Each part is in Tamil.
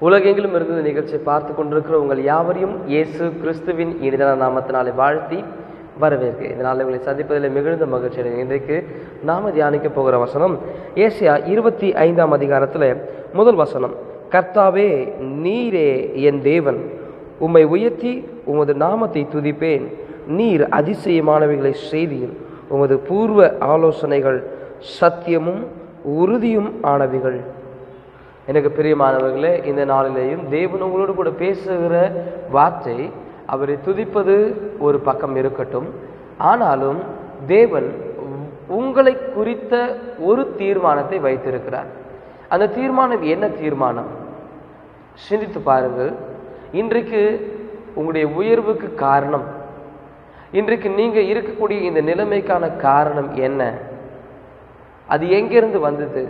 உலகெங்கிலும் இருந்து இந்த நிகழ்ச்சியை பார்த்து கொண்டிருக்கிற உங்கள் யாவரையும் இயேசு கிறிஸ்துவின் இனிதான நாமத்தினாலே வாழ்த்தி வரவேற்க இதனால் உங்களை சந்திப்பதில் மிகுந்த மகிழ்ச்சி அடைகிறேன். இன்றைக்கு நாம தியானிக்க போகிற வசனம் ஏசியா இருபத்தி ஐந்தாம் அதிகாரத்தில் முதல் வசனம் கர்த்தாவே நீரே என் தேவன் உம்மை உயர்த்தி உமது நாமத்தை துதிப்பேன் நீர் அதிசயமானவைகளை செய்தீர் உமது பூர்வ ஆலோசனைகள் சத்தியமும் உறுதியும் ஆனவைகள் எனக்கு பிரியமானவர்களே இந்த நாளிலேயும் தேவன் உங்களோடு கூட பேசுகிற வார்த்தை அவரை துதிப்பது ஒரு பக்கம் இருக்கட்டும் ஆனாலும் தேவன் உங்களை குறித்த ஒரு தீர்மானத்தை வைத்திருக்கிறார் அந்த தீர்மானம் என்ன தீர்மானம் சிந்தித்து பாருங்கள் இன்றைக்கு உங்களுடைய உயர்வுக்கு காரணம் இன்றைக்கு நீங்க இருக்கக்கூடிய இந்த நிலைமைக்கான காரணம் என்ன அது எங்கிருந்து வந்தது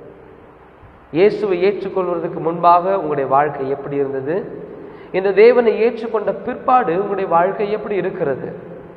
இயேசுவை ஏற்றுக்கொள்வதற்கு முன்பாக உங்களுடைய வாழ்க்கை எப்படி இருந்தது இந்த தேவனை ஏற்றுக்கொண்ட பிற்பாடு உங்களுடைய வாழ்க்கை எப்படி இருக்கிறது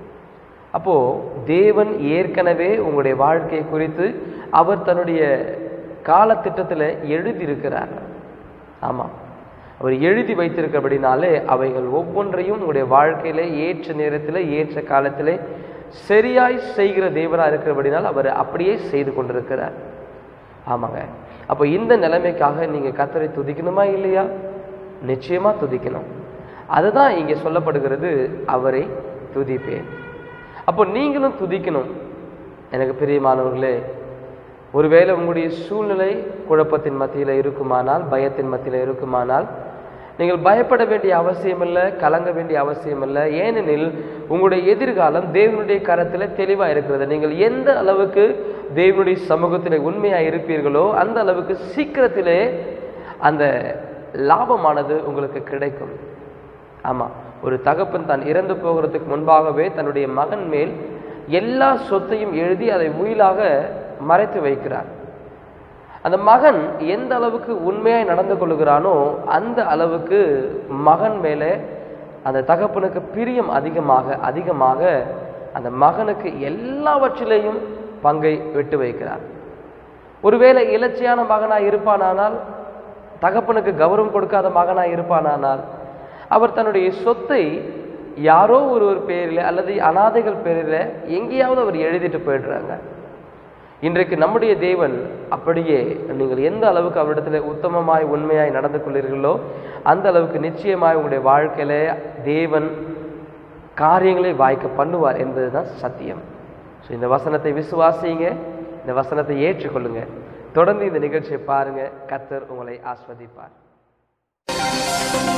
அப்போ தேவன் ஏற்கனவே உங்களுடைய வாழ்க்கை குறித்து அவர் தன்னுடைய காலத்திட்டத்தில் எழுதியிருக்கிறார் ஆமாம் அவர் எழுதி வைத்திருக்கிறபடினாலே அவைகள் ஒவ்வொன்றையும் உங்களுடைய வாழ்க்கையில ஏற்ற நேரத்தில் ஏற்ற காலத்தில் சரியாய் செய்கிற தேவனாக இருக்கிறபடினால் அவர் அப்படியே செய்து கொண்டிருக்கிறார் ஆமாங்க அப்போ இந்த நிலைமைக்காக நீங்கள் கத்தரை துதிக்கணுமா இல்லையா நிச்சயமா துதிக்கணும் அதுதான் இங்கே சொல்லப்படுகிறது அவரை துதிப்பேன் அப்போ நீங்களும் துதிக்கணும் எனக்கு பிரியமானவர்களே ஒருவேளை உங்களுடைய சூழ்நிலை குழப்பத்தின் மத்தியில் இருக்குமானால் பயத்தின் மத்தியில் இருக்குமானால் நீங்கள் பயப்பட வேண்டிய அவசியம் இல்லை கலங்க வேண்டிய அவசியம் இல்லை ஏனெனில் உங்களுடைய எதிர்காலம் தேவனுடைய கரத்தில் தெளிவாக இருக்கிறது நீங்கள் எந்த அளவுக்கு தேவனுடைய சமூகத்தில் உண்மையாக இருப்பீர்களோ அந்த அளவுக்கு சீக்கிரத்திலே அந்த லாபமானது உங்களுக்கு கிடைக்கும் ஆமாம் ஒரு தகப்பன் தான் இறந்து போகிறதுக்கு முன்பாகவே தன்னுடைய மகன் மேல் எல்லா சொத்தையும் எழுதி அதை உயிலாக மறைத்து வைக்கிறார் அந்த மகன் எந்த அளவுக்கு உண்மையாய் நடந்து கொள்கிறானோ அந்த அளவுக்கு மகன் மேலே அந்த தகப்பனுக்கு பிரியம் அதிகமாக அதிகமாக அந்த மகனுக்கு எல்லாவற்றிலேயும் பங்கை விட்டு வைக்கிறார் ஒருவேளை இலட்சியான மகனாய் இருப்பானானால் தகப்பனுக்கு கௌரவம் கொடுக்காத மகனாய் இருப்பானானால் அவர் தன்னுடைய சொத்தை யாரோ ஒருவர் பேரில் அல்லது அனாதைகள் பேரில் எங்கேயாவது அவர் எழுதிட்டு போயிடுறாங்க இன்றைக்கு நம்முடைய தேவன் அப்படியே நீங்கள் எந்த அளவுக்கு அவரிடத்தில் உத்தமமாய் உண்மையாய் நடந்து கொள்ளீர்களோ அந்த அளவுக்கு நிச்சயமாய் உங்களுடைய வாழ்க்கையில தேவன் காரியங்களை வாய்க்க பண்ணுவார் என்பதுதான் சத்தியம் ஸோ இந்த வசனத்தை விசுவாசிங்க இந்த வசனத்தை ஏற்றுக்கொள்ளுங்க தொடர்ந்து இந்த நிகழ்ச்சியை பாருங்க கத்தர் உங்களை ஆஸ்வதிப்பார்